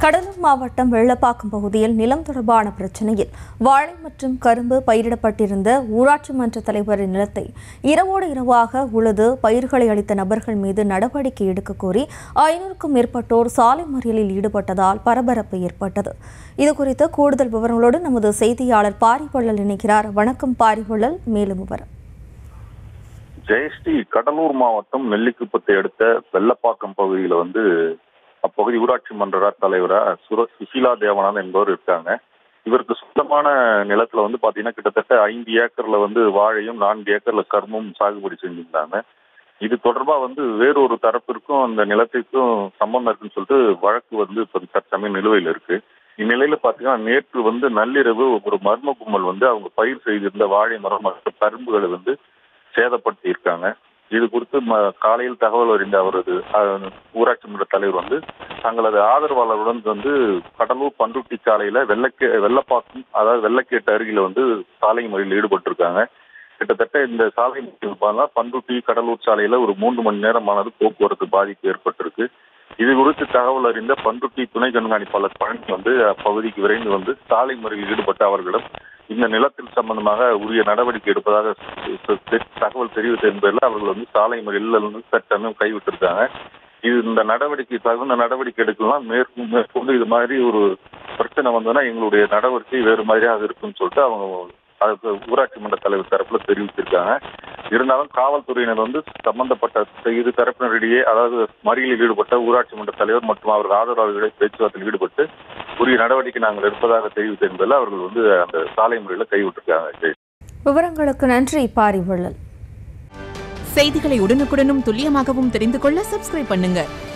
கடலூர் மாவட்டம் வெள்ளப்பாக்கம் பகுதியில் நிலம் தொடர்பான பிரச்சனையில் வாழை மற்றும் கரும்பு பயிரிடப்பட்டிருந்த ஊராட்சி மன்ற தலைவரின் நிலத்தை இரவோடு இரவாக உழுது பயிர்களை அளித்த நபர்கள் மீது நடவடிக்கை எடுக்க கோரி ஐநூறுக்கும் மேற்பட்டோர் சாலை மறியலில் ஈடுபட்டதால் பரபரப்பு ஏற்பட்டது இதுகுறித்த கூடுதல் விவரங்களோடு நமது செய்தியாளர் பாரிவள்ளல் இணைக்கிறார் வணக்கம் பாரிவள்ளல் மேலும் விவரம் ஜெயஸ்ரீ கடலூர் மாவட்டம் நெல்லிக்குப்பத்தை அடுத்த வெள்ளப்பாக்கம் பகுதியில வந்து அப்பகுதி ஊராட்சி மன்ற தலைவரா சுர சுசீலா தேவநாதன் என்பவர் இருக்காங்க இவருக்கு சொந்தமான நிலத்துல வந்து பாத்தீங்கன்னா கிட்டத்தட்ட ஐந்து ஏக்கர்ல வந்து வாழையும் நான்கு ஏக்கர்ல கரும்பும் சாகுபடி செஞ்சிருந்தாங்க இது தொடர்பா வந்து வேறொரு தரப்பிற்கும் அந்த நிலத்திற்கும் சம்பந்தம் இருக்குன்னு சொல்லிட்டு வழக்கு வந்து இப்ப தற்சமயம் நிலுவையில் இருக்கு இந்நிலையில பாத்தீங்கன்னா நேற்று வந்து நள்ளிரவு ஒரு மர்ம கும்பல் வந்து அவங்க பயிர் செய்திருந்த வாழை மரம் மற்றும் கரும்புகளை வந்து சேதப்படுத்தி இருக்காங்க இது குறித்து ம- காலையில் தகவல் அறிந்த அவரது அஹ், ஊராட்சி மன்ற தலைவர் வந்து தங்களது ஆதரவாளருடன் வந்து கடலூர் பண்ருட்டி சாலையில வெள்ளக்கே வெள்ளப்பாக்கம் அதாவது வெள்ளக்கேட்டு அருகில வந்து சாலை மறியலில் ஈடுபட்டிருக்காங்க கிட்டத்தட்ட இந்த சாலை மறியல் பார்த்தா பண்ருட்டி கடலூர் சாலையில ஒரு மூன்று மணி நேரமானது போக்குவரத்து பாதிப்பு ஏற்பட்டிருக்கு இது குறித்து தகவல் அறிந்த பண்ருட்டி துணை கண்காணிப்பாளர் பழனி வந்து அப்பகுதிக்கு விரைந்து வந்து சாலை மறியலில் ஈடுபட்ட அவர்களிடம் இந்த நிலத்தில் சம்பந்தமாக உரிய நடவடிக்கை எடுப்பதாக தெ- தெ- தகவல் தெரிவித்த என்பதில் அவர்கள் வந்து சாலை மறியலில் வந்து சட்டமும் கைவிட்டிருக்காங்க இது இந்த நடவடிக்கை தகுந்த நடவடிக்கை எடுக்கலாம் மேற்கொண்டு மேற்கொண்டு இது மாதிரி ஒரு பிரச்சனை வந்ததுன்னா எங்களுடைய நடவடிக்கை வேறு மாதிரியாக இருக்குன்னு சொல்லிட்டு அவங்க அதுக்கு ஊராட்சி மன்ற தலைவர் தரப்புல தெரிவிச்சிருக்காங்க இருந்தாலும் காவல்துறையினர் வந்து சம்பந்தப்பட்ட இரு தரப்பினரிடையே அதாவது மறியலில் ஈடுபட்ட ஊராட்சி மன்ற தலைவர் மற்றும் அவர்கள் ஆதரவாளர்களை பேச்சுவார்த்தையில் ஈடுபட்டு உரிய நடவடிக்கை நாங்கள் எடுப்பதாக தெரிவித்த என்பதில் அவர்கள் வந்து அந்த சாலை முறையில் கைவிட்டிருக்காங்க ஜெய் விவரங்களுக்கு நன்றி பாரிவள்ளல் செய்திகளை உடனுக்குடனும் துல்லியமாகவும் தெரிந்து கொள்ள சப்ஸ்கிரைப் பண்ணுங்க